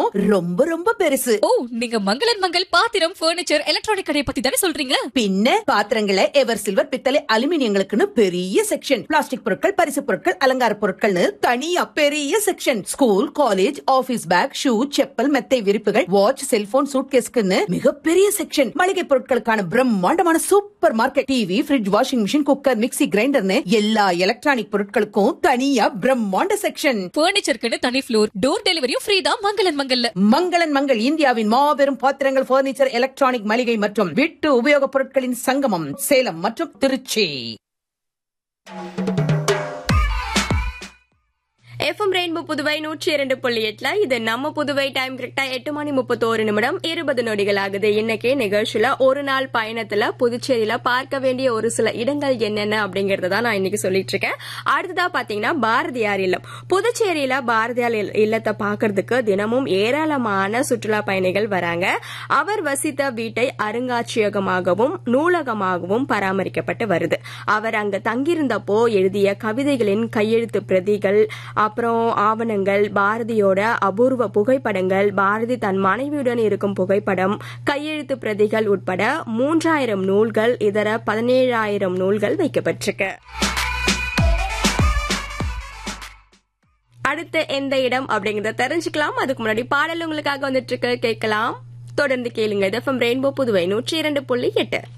பாத்திரம் ரொம்ப ரொம்ப பெருசு ஓ நீங்க மங்களன் மங்கள் பாத்திரம் பர்னிச்சர் எலக்ட்ரானிக் கடையை பத்தி தானே சொல்றீங்க பின்ன பாத்திரங்களை எவர் சில்வர் பித்தளை அலுமினியங்களுக்குன்னு பெரிய செக்ஷன் பிளாஸ்டிக் பொருட்கள் பரிசு பொருட்கள் அலங்கார பொருட்கள்னு தனியா பெரிய section school college office bag shoe chappal மெத்தை விரிப்புகள் வாட்ச் செல்போன் சூட்கேஸ்க்குன்னு மிகப்பெரிய செக்ஷன் மளிகை பொருட்களுக்கான பிரம்மாண்டமான supermarket TV fridge washing machine cooker mixie கிரைண்டர்னு எல்லா எலக்ட்ரானிக் பொருட்களுக்கும் தனியா பிரம்மாண்ட செக்ஷன் பர்னிச்சருக்குன்னு தனி ஃப்ளோர் டோர் டெலிவரியும் ஃப்ரீ தான் மங்களன் மங்கல்ல மங்களன் மங்கள் இந்தியாவின் மாபெரும் பாத்திரங்கள் பர்னிச்சர் எலக்ட்ரானிக் மளிகை மற்றும் வீட்டு உபயோகப் பொருட்களின் சங்கமம் சேலம் மற்றும் திருச்சி எஃப்எம் ரெயின்போ புதுவை நூற்றி இரண்டு புள்ளி எட்டுல இது நம்ம புதுவை டைம் கரெக்டா எட்டு மணி முப்பத்தோரு நிமிடம் இருபது நொடிகள் ஆகுது இன்னைக்கு நிகழ்ச்சியில ஒரு நாள் பயணத்துல புதுச்சேரியில பார்க்க வேண்டிய ஒரு சில இடங்கள் என்னென்ன அப்படிங்கறத தான் நான் இன்னைக்கு சொல்லிட்டு இருக்கேன் அடுத்ததா பாத்தீங்கன்னா பாரதியார் இல்லம் புதுச்சேரியில பாரதியார் இல்ல- இல்லத்தை பாக்குறதுக்கு தினமும் ஏராளமான சுற்றுலா பயணிகள் வராங்க அவர் வசித்த வீட்டை அருங்காட்சியகமாகவும் நூலகமாகவும் பராமரிக்கப்பட்டு வருது அவர் அங்க தங்கியிருந்தப்போ எழுதிய கவிதைகளின் கையெழுத்து பிரதிகள் அப்புறம் ஆவணங்கள் பாரதியோட அபூர்வ புகைப்படங்கள் பாரதி தன் மனைவியுடன் இருக்கும் புகைப்படம் கையெழுத்து பிரதிகள் உட்பட மூன்றாயிரம் நூல்கள் இதர பதினேழாயிரம் நூல்கள் வைக்கப்பட்டிருக்கு அடுத்து எந்த இடம் அப்படிங்கறத தெரிஞ்சுக்கலாம் அதுக்கு முன்னாடி பாடல் உங்களுக்காக வந்துட்டு இருக்கு கேட்கலாம் தொடர்ந்து கேளுங்க எஃப்எம் ரெயின்போ புதுவை நூற்றி இரண்டு புள்ளி எட்டு